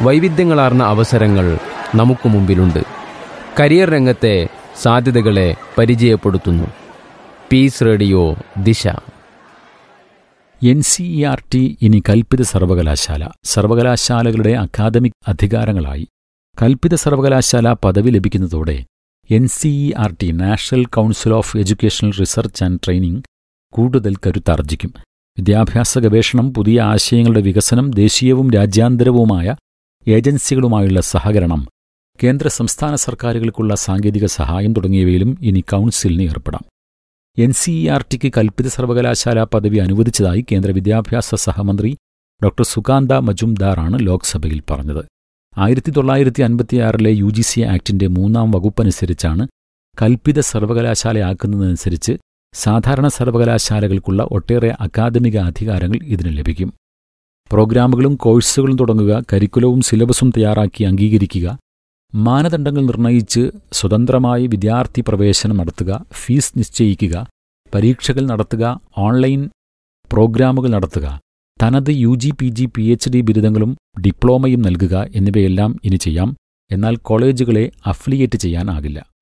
വൈവിധ്യങ്ങളാർന്ന അവസരങ്ങൾ നമുക്ക് മുമ്പിലുണ്ട് കരിയർ രംഗത്തെ സാധ്യതകളെ പരിചയപ്പെടുത്തുന്നു peace radio Disha N C E R T ഇനി കൽപ്പിത സർവകലാശാല സർവകലാശാലകളുടെ അക്കാദമിക് അധികാരങ്ങളായി കൽപ്പിത സർവകലാശാല പദവി ലഭിക്കുന്നതോടെ N C E R T national council of educational research and training കൂടുതൽ കരുത്താർജിക്കും വിദ്യാഭ്യാസ ഗവേഷണം പുതിയ ആശയങ്ങളുടെ വികസനം ദേശീയവും രാജ്യാന്തരവുമായ ഏജൻസികളുമായുള്ള സഹകരണം കേന്ദ്ര സംസ്ഥാന സർക്കാരുകൾക്കുള്ള സാങ്കേതിക സഹായം തുടങ്ങിയവയിലും ഇനി കൗൺസിലിന് ഏർപ്പെടാം എൻ സി ഇ ആർ ടിക്ക് കൽപ്പിത സർവകലാശാല പദവി അനുവദിച്ചതായി കേന്ദ്ര വിദ്യാഭ്യാസ സഹമന്ത്രി ഡോക്ടർ സുകാന്ത മജുംദാറാണ് ലോക്സഭയിൽ പറഞ്ഞത് ആയിരത്തി തൊള്ളായിരത്തി അൻപത്തിയാറിലെ യു ജി സി ആക്ടിന്റെ മൂന്നാം വകുപ്പനുസരിച്ചാണ് കൽപ്പിത സർവകലാശാലയാക്കുന്നതനുസരിച്ച് സാധാരണ സർവകലാശാലകൾക്കുള്ള ഒട്ടേറെ അക്കാദമിക അധികാരങ്ങൾ ഇതിന് ലഭിക്കും പ്രോഗ്രാമുകളും കോഴ്സുകളും തുടങ്ങുക കരിക്കുലവും സിലബസും തയ്യാറാക്കി അംഗീകരിക്കുക മാനദണ്ഡങ്ങൾ നിർണയിച്ച് സ്വതന്ത്രമായി വിദ്യാർത്ഥി പ്രവേശനം നടത്തുക ഫീസ് നിശ്ചയിക്കുക പരീക്ഷകൾ നടത്തുക ഓൺലൈൻ പ്രോഗ്രാമുകൾ നടത്തുക തനത് U G P G P H D ബിരുദങ്ങളും ഡിപ്ലോമയും നൽകുക എന്നിവയെല്ലാം ഇനി ചെയ്യാം എന്നാൽ കോളേജുകളെ അഫിലിയേറ്റ് ചെയ്യാനാകില്ല